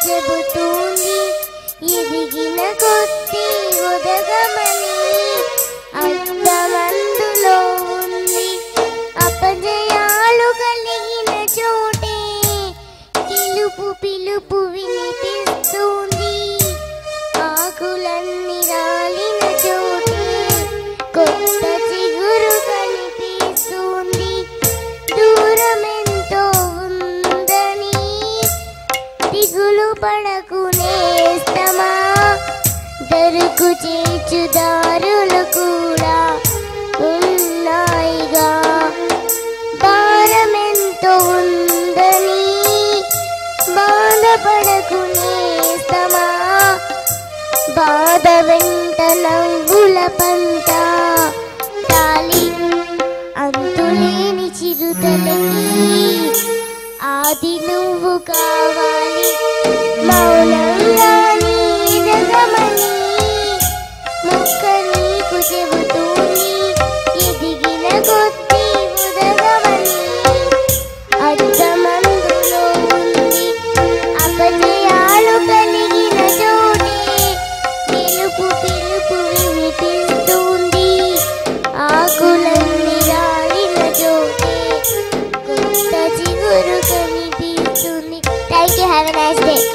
చెబుతుంది ఎదిగిన కొద్ది ఉదగమని అర్థమందులో ఉంది అపజయాలు కలిగిన చోటే పిలుపు పిలుపు వినిపిస్తుంది ఆకులన్నీ రాలిన చోటే కొత్త చిగురు కనిపిస్తుంది దూరం ఎంతో ఉందని దిగులు పడకు నేస్తమా దరుకు చేర్చుదారులు కూడా ఉన్నాయిగా భారమెంతో ఉందని బాధపడకు నేస్తమా బాధ వెంట నవ్వుల పంట తాలి అంతులేని చిరుతలకి ఆది నువ్వు కావాలి మౌనంగా నీరగమని ముక్క నీకు చెబుతుంది ఎదిగిన కొద్ది ఉదగమని అర్థమందులో ఉంది అపజయాలు కలిగిన చోటే పిలుపు పిలుపు వినిపిస్తుంది ఆకులన్నీ రాలిన చోటే కొత్త చిగురు కనిపిస్తుంది thank you have a nice day